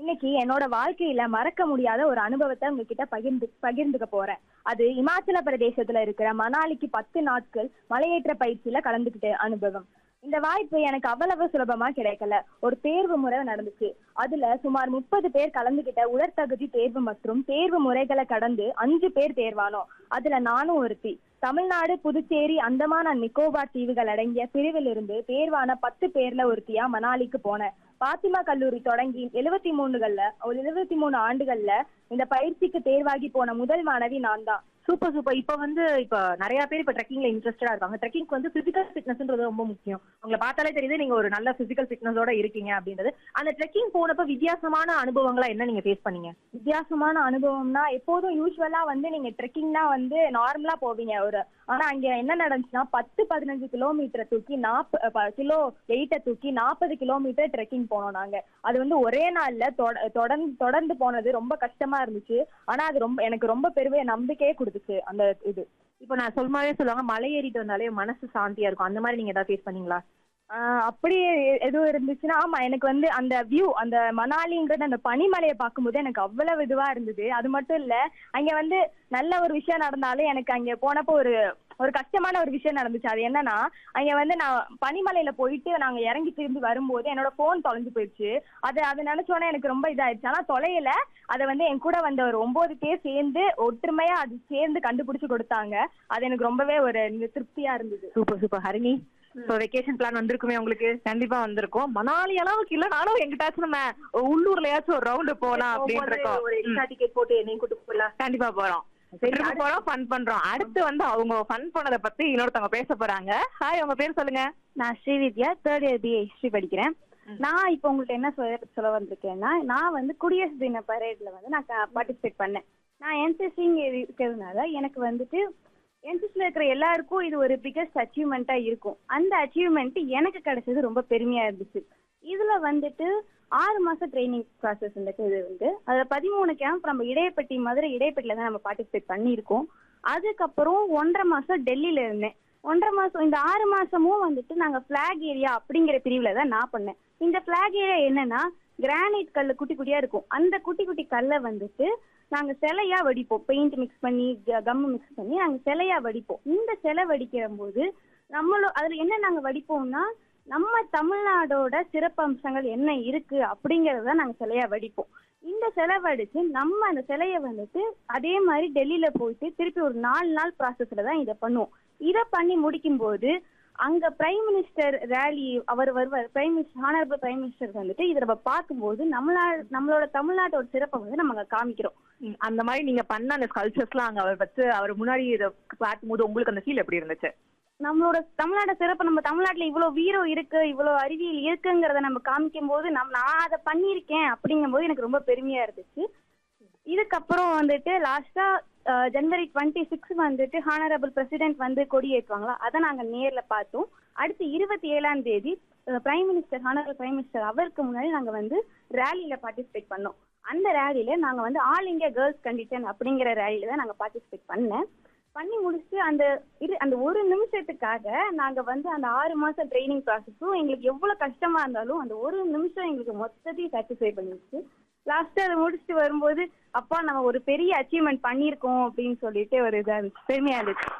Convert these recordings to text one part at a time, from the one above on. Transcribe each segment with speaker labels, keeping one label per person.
Speaker 1: இன்னைக்கு என்னோட வாழ்க்கையில மறக்க முடியாத ஒரு அனுபவத்தை உங்ககிட்ட பகிர்ந்து பகிர்ந்துக்க போறேன் அது இமாச்சல பிரதேசத்துல இருக்கிற மணாலிக்கு பத்து நாட்கள் மலையேற்ற பயிற்சியில கலந்துக்கிட்ட அனுபவம் இந்த வாய்ப்பு எனக்கு அவ்வளவு சுலபமா கிடைக்கல ஒரு தேர்வு முறை நடந்துச்சு அதுல சுமார் முப்பது பேர் கலந்துகிட்ட உடற்தகுதி தேர்வு மற்றும் தேர்வு முறைகளை கடந்து அஞ்சு பேர் தேர்வானோம் அதுல நானும் ஒருத்தி தமிழ்நாடு புதுச்சேரி அந்தமான் அண்ட் நிக்கோபார் தீவுகள் அடங்கிய பிரிவில் இருந்து தேர்வான பத்து பேர்ல ஒருத்தியா மணாலிக்கு போனேன் பாத்திமா கல்லூரி தொடங்கி எழுபத்தி மூணுகள்ல ஒரு எழுபத்தி மூணு ஆண்டுகள்ல இந்த பயிற்சிக்கு தேர்வாகி போன முதல் மாணவி நான் தான்
Speaker 2: சூப்பர் சூப்பர் இப்ப வந்து இப்ப நிறைய பேர் இப்ப ட்ரெக்கிங்ல இன்ட்ரெஸ்டடா இருக்காங்க ட்ரெக்கிங்க்கு வந்து பிசிக்கல் ஃபிட்னஸ்ன்றது ரொம்ப முக்கியம் உங்களை பார்த்தாலே தெரியுது நீங்க ஒரு நல்ல பிசிக்கல் ஃபிட்னஸோட இருக்கீங்க அப்படின்றது அந்த ட்ரெக்கிங் போனப்ப வித்தியாசமான அனுபவங்களா என்ன நீங்க ஃபேஸ் பண்ணீங்க
Speaker 1: வித்தியாசமான அனுபவம்னா எப்போதும் யூஸ்வலா வந்து நீங்க ட்ரெக்கிங்னா வந்து நார்மலா போவீங்க ஒரு ஆனா அங்க என்ன நடந்துச்சுன்னா பத்து பதினஞ்சு கிலோமீட்டர் தூக்கி நாற்ப கிலோ வெயிட்டை தூக்கி நாற்பது கிலோமீட்டர் ட்ரெக்கிங் போனோம் நாங்க அது வந்து ஒரே நாள்ல தொட- தொடர்ந்து தொடர்ந்து போனது ரொம்ப கஷ்டமா இருந்துச்சு ஆனா அது ரொம்ப எனக்கு ரொம்ப பெரிய நம்பிக்கையே கொடுத்துச்சு அந்த இது
Speaker 2: இப்ப நான் சொல்மாவே சொல்லுவாங்க மலை ஏறிட்டு வந்தாலே மனசு சாந்தியா இருக்கும் அந்த மாதிரி நீங்க ஏதாவது ஃபேஸ் பண்ணீங்களா
Speaker 1: ஆஹ் அப்படி எதுவும் இருந்துச்சுன்னா ஆமா எனக்கு வந்து அந்த வியூ அந்த மணாலிங்கிறது அந்த பனிமலையை பார்க்கும்போது எனக்கு அவ்வளவு இதுவா இருந்தது அது மட்டும் இல்ல அங்க வந்து நல்ல ஒரு விஷயம் நடந்தாலும் எனக்கு அங்க போனப்போ ஒரு ஒரு கஷ்டமான ஒரு விஷயம் நடந்துச்சு அது என்னன்னா அங்க வந்து நான் பனிமலையில போயிட்டு நாங்க இறங்கி திரும்பி வரும்போது என்னோட போன் தொலைஞ்சு போயிடுச்சு அது அதை நினைச்சோன்னே எனக்கு ரொம்ப இதாயிடுச்சு ஆனா தொலையில அதை வந்து என் கூட வந்த ஒரு ஒன்பது பேர் சேர்ந்து ஒற்றுமையா அது சேர்ந்து கண்டுபிடிச்சு கொடுத்தாங்க அது எனக்கு ரொம்பவே ஒரு திருப்தியா இருந்தது
Speaker 2: சூப்பர் சூப்பர் ஹரிணி இப்போ வெக்கேஷன் பிளான் வந்திருக்குமே உங்களுக்கு கண்டிப்பா வந்திருக்கும் மணாலி அளவுக்கு இல்லனாலும் எங்கிட்டாச்சும் நம்ம உள்ளூர்லயாச்சும் ஒரு ரவுண்டு போலாம் அப்படின்னு இருக்கோம் ஒரு எக்ஸ்ட்ரா டிக்கெட் போட்டு என்னையும் கூட்டு போகலாம் கண்டிப்பா போறோம் திரும்ப போறோம் ஃபன் பண்றோம் அடுத்து வந்து அவங்க ஃபன் பண்ணத பத்தி இன்னொருத்தவங்க பேச போறாங்க ஹாய் உங்க பேர் சொல்லுங்க
Speaker 3: நான் Srividya third year BA history படிக்கிறேன் நான் இப்போ உங்கள்ட்ட என்ன சொல்ல சொல்ல வந்திருக்கேன்னா நான் வந்து குடியரசு தின பரேட்ல வந்து நான் பார்ட்டிசிபேட் பண்ணேன் நான் என்சிசிங்க இருக்கிறதுனால எனக்கு வந்துட்டு என்சிசியில் இருக்கிற எல்லாருக்கும் இது ஒரு பிகஸ்ட் அச்சீவ்மெண்ட்டா இருக்கும் அந்த அச்சீவ்மெண்ட் எனக்கு கிடைச்சது ரொம்ப பெருமையா இருந்துச்சு இதுல வந்துட்டு ஆறு மாசம் ட்ரைனிங் ப்ராசஸ் இந்த இது வந்து அதுல பதிமூணு கேம்ப் நம்ம இடையப்பட்டி மதுரை இடையப்பட்டியில தான் நம்ம பார்ட்டிசிபேட் பண்ணியிருக்கோம் அதுக்கப்புறம் ஒன்றரை மாசம் டெல்லியில இருந்தேன் ஒன்றரை மாசம் இந்த ஆறு மாசமும் வந்துட்டு நாங்க பிளாக் ஏரியா அப்படிங்கிற பிரிவுல தான் நான் பண்ணேன் இந்த பிளாக் ஏரியா என்னன்னா கிரானைட் கல்லு குட்டி குட்டியா இருக்கும் அந்த குட்டி குட்டி கல்லை வந்துட்டு நாங்க சிலையா வடிப்போம் பெயிண்ட் மிக்ஸ் பண்ணி கம் மிக்ஸ் பண்ணி நாங்க சிலையா வடிப்போம் இந்த சிலை வடிக்கிற போது நம்மளோ அதுல என்ன நாங்க வடிப்போம்னா நம்ம தமிழ்நாடோட சிறப்பம்சங்கள் என்ன இருக்கு அப்படிங்கறத நாங்க சிலையா வடிப்போம் இந்த சிலை வடிச்சு நம்ம அந்த சிலைய வந்துட்டு அதே மாதிரி டெல்லியில போயிட்டு திருப்பி ஒரு நாலு நாள் ப்ராசஸ்ல தான் இதை பண்ணுவோம் இதை பண்ணி முடிக்கும் போது அங்க பிரைம் மினிஸ்டர் ரேலி அவர் வருவார் prime minister honourable prime minister வந்துட்டு இதை நம்ம பார்க்கும்போது நம்மளா நம்மளோட தமிழ்நாட்டோட சிறப்பை வந்து நம்ம அங்க காமிக்கிறோம்
Speaker 2: ம், அந்த மாதிரி நீங்க பண்ண அந்த ஸ்கல்ச்சர்ஸ்லாம் அங்க அவர் வச்சு அவர் முன்னாடி இதை பார்க்கும்போது உங்களுக்கு அந்த ஃபீல் எப்படி இருந்துச்சு
Speaker 3: நம்மளோட தமிழ்நாட சிறப்பு நம்ம தமிழ்நாட்டுல இவ்வளவு வீரம் இருக்கு இவ்வளவு அறிவியல் இருக்குங்கிறத நம்ம காமிக்கும் போது நம் நான் அதை பண்ணியிருக்கேன் அப்படிங்கும்போது எனக்கு ரொம்ப பெருமையா இருந்துச்சு இதுக்கப்புறம் வந்துட்டு லாஸ்டா ஜனவரி டுவெண்ட்டி சிக்ஸ் வந்துட்டு ஹானரபிள் பிரசிடென்ட் வந்து கொடி ஏற்றுவாங்களா அதை நாங்க நேர்ல பார்த்தோம் அடுத்து இருபத்தி ஏழாம் தேதி prime minister honourable prime minister அவருக்கு முன்னாடி நாங்க வந்து ரேலியில பார்ட்டிசிபேட் பண்ணோம் அந்த ரேலியில நாங்க வந்து ஆல் இந்தியா கேர்ள்ஸ் கண்டிஷன் அப்படிங்கிற ரேலியில தான் நாங்க பார்ட்டிசிபேட் பண்ணேன் பண்ணி முடிச்சுட்டு அந்த இரு அந்த ஒரு நிமிஷத்துக்காக நாங்க வந்து அந்த ஆறு மாசம் ட்ரைனிங் ப்ராசஸும் எங்களுக்கு எவ்வளவு கஷ்டமா இருந்தாலும் அந்த ஒரு நிமிஷம் எங்களுக்கு மொத்தத்தையும் சாட்டிஸ்ஃபை பண்ணிடுச்சு லாஸ்ட் அதை முடிச்சுட்டு வரும்போது அப்பா நம்ம ஒரு பெரிய அச்சீவ்மெண்ட் பண்ணியிருக்கோம் அப்படின்னு சொல்லிட்டு ஒரு இதா இருந்துச்சு பெருமையா இருந்துச்சு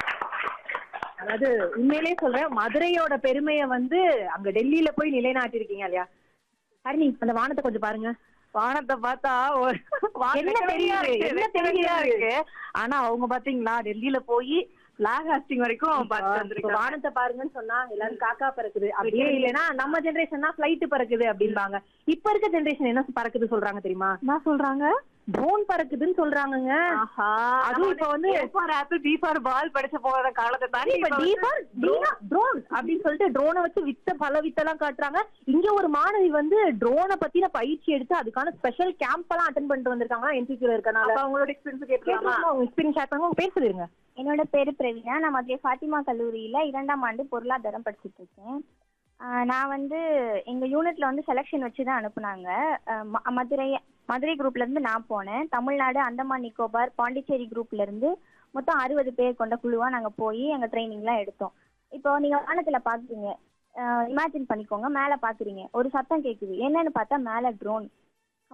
Speaker 2: அதாவது உண்மையிலேயே சொல்றேன் மதுரையோட பெருமையை வந்து அங்க டெல்லியில போய் நிலைநாட்டிருக்கீங்க இல்லையா ஹரிணி அந்த வானத்தை கொஞ்சம் பாருங்க வானத்தை பார்த்தா ஒரு என்ன தெரியுது என்ன தெரியுதா இருக்கு ஆனா அவங்க பாத்தீங்களா டெல்லியில போய் பிளாக் ஹாஸ்டிங் வரைக்கும் பார்த்து வந்திருக்காங்க. வானத்தை பாருங்கன்னு சொன்னா எல்லாரும் காக்கா பறக்குது அப்படியே இல்லைன்னா நம்ம ஜெனரேஷன்னா ஃபிளைட் பறக்குது அப்படிம்பாங்க இப்ப இருக்க ஜெனரேஷன் என்ன பறக்குது சொல்றாங்க தெரியுமா
Speaker 3: என்ன சொல்றாங்க
Speaker 2: ட்ரோன் பறக்குதுன்னு சொல்றாங்கங்க அதுவும் இப்ப வந்து for apple B for ball படிச்ச போற காலத்தை தாண்டி இப்ப டி ஃபார் ட்ரோன் அப்படின்னு சொல்லிட்டு ட்ரோனை வச்சு வித்த பல வித்தெல்லாம் காட்டுறாங்க இங்க ஒரு மாணவி வந்து ட்ரோனை பத்தின பயிற்சி எடுத்து அதுக்கான ஸ்பெஷல் கேம்ப் எல்லாம் அட்டன் பண்ணிட்டு வந்திருக்காங்க என்சிசில இருக்கனால அவங்களோட எக்ஸ்பீரியன்ஸ் கேட்கலாமா அவங்க எக்ஸ்பீரியன்ஸ் ஷேர் பண்ணுங்க உங்க பேர் சொல்லிருங்க
Speaker 3: என்னோட பேரு பிரவீனா நான் மதுரை ஃபாத்திமா கல்லூரியில இரண்டாம் ஆண்டு பொருளாதாரம் படிச்சுட்டு இருக்கேன் ஆஹ் நான் வந்து எங்க யூனிட்ல வந்து செலெக்ஷன் வச்சு தான் அனுப்புனாங்க ஆஹ் ம- மதுரை மதுரை குரூப்ல இருந்து நான் போனேன் தமிழ்நாடு அந்தமான் நிக்கோபார் பாண்டிச்சேரி குரூப்ல இருந்து மொத்தம் அறுபது பேர் கொண்ட குழுவா நாங்க போய் எங்க ட்ரைனிங்லாம் எடுத்தோம் இப்போ நீங்க வானத்துல பாக்குறீங்க இமேஜின் பண்ணிக்கோங்க மேல பாக்குறீங்க ஒரு சத்தம் கேக்குது என்னன்னு பார்த்தா மேல ட்ரோன்